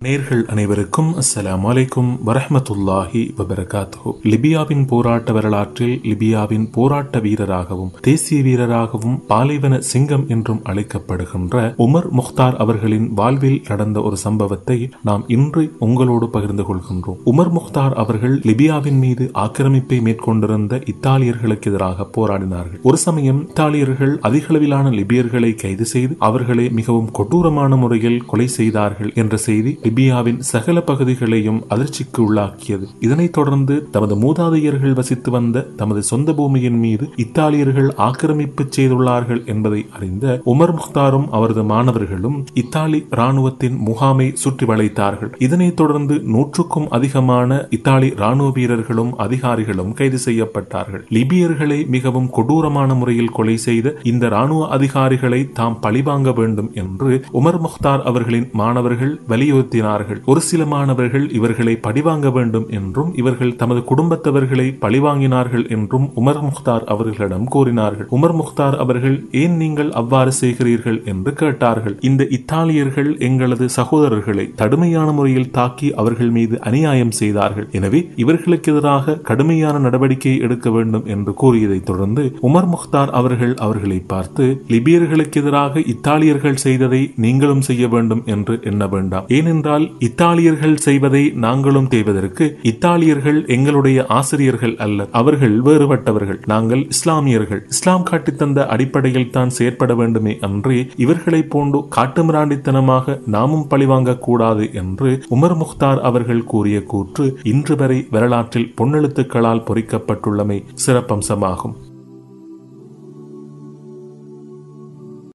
நேர்கள் அனைவருக்கும் அஸ்ஸலாமு அலைக்கும் வரஹ்மத்துல்லாஹி வபரகாத்துஹு லிபியாவின் போராட்ட வரலாற்றில் லிபியாவின் போராட்ட வீரராகவும் தேசிய வீரராகவும் பாலைவன சிங்கம் என்றும் அழைக்கப்படுகின்ற உமர் முக்தார் அவர்களின் வாழ்வில் நடந்த ஒரு சம்பவத்தை நாம் இன்று உங்களோடு பகிர்ந்து கொள்கின்றோம் உமர் முக்தார் அவர்கள் லிபியாவின் மீது ஆக்கிரமிப்பை மேற்கொண்டிருந்த இத்தாலியர்களுக்கு எதிராக போராடினார்கள் ஒரு சமயம் இத்தாலியர்கள் அதிகளவிலான லிபியர்களை கைது செய்து அவர்களை மிகவும் கொடூரமான முறையில் கொலை செய்தார்கள் என்ற செய்தி லிபியாவின் சகல பகுதிகளையும் அதிர்ச்சிக்கு உள்ளாக்கியது இதனைத் தொடர்ந்து தமது மூதாதையர்கள் வசித்து வந்த தமது சொந்த பூமியின் மீது இத்தாலியர்கள் ஆக்கிரமிப்பு செய்துள்ளார்கள் என்பதை அறிந்த உமர் முக்தாரும் அவரது மாணவர்களும் இத்தாலி ராணுவத்தின் முகாமை சுற்றி வளைத்தார்கள் இதனைத் தொடர்ந்து நூற்றுக்கும் அதிகமான இத்தாலி ராணுவ வீரர்களும் அதிகாரிகளும் கைது செய்யப்பட்டார்கள் லிபியர்களை மிகவும் கொடூரமான முறையில் கொலை செய்த இந்த ராணுவ அதிகாரிகளை தாம் பழிவாங்க வேண்டும் என்று உமர் முக்தார் அவர்களின் மாணவர்கள் வலியுறுத்தினார்கள் ஒரு சில மாணவர்கள் இவர்களை பழிவாங்க வேண்டும் என்றும் இவர்கள் தமது குடும்பத்தவர்களை பழிவாங்கினார்கள் என்றும் உமர் முக்தார் அவர்களிடம் கூறினார்கள் உமர் முக்தார் அவர்கள் ஏன் நீங்கள் அவ்வாறு செய்கிறீர்கள் என்று கேட்டார்கள் இந்த இத்தாலியர்கள் எங்களது சகோதரர்களை கடுமையான முறையில் தாக்கி அவர்கள் மீது அநியாயம் செய்தார்கள் எனவே இவர்களுக்கு எதிராக கடுமையான நடவடிக்கை எடுக்க வேண்டும் என்று கூறியதைத் தொடர்ந்து உமர் முக்தார் அவர்கள் அவர்களை பார்த்து லிபியர்களுக்கு எதிராக இத்தாலியர்கள் செய்ததை நீங்களும் செய்ய வேண்டும் என்று எண்ண வேண்டாம் ஏனென்றால் இத்தாலியர்கள் செய்வதை நாங்களும் செய்வதற்கு இத்தாலியர்கள் எங்களுடைய ஆசிரியர்கள் அல்ல அவர்கள் வேறுபட்டவர்கள் நாங்கள் இஸ்லாமியர்கள் இஸ்லாம் காட்டித்தந்த அடிப்படையில் தான் செயற்பட வேண்டுமே அன்றி இவர்களை போன்று காட்டுமிராண்டித்தனமாக நாமும் பழிவாங்க கூடாது என்று உமர் முக்தார் அவர்கள் கூறிய கூற்று இன்று வரை வரலாற்றில் பொன்னெழுத்துக்களால் பொறிக்கப்பட்டுள்ளமை சிறப்பம்சமாகும்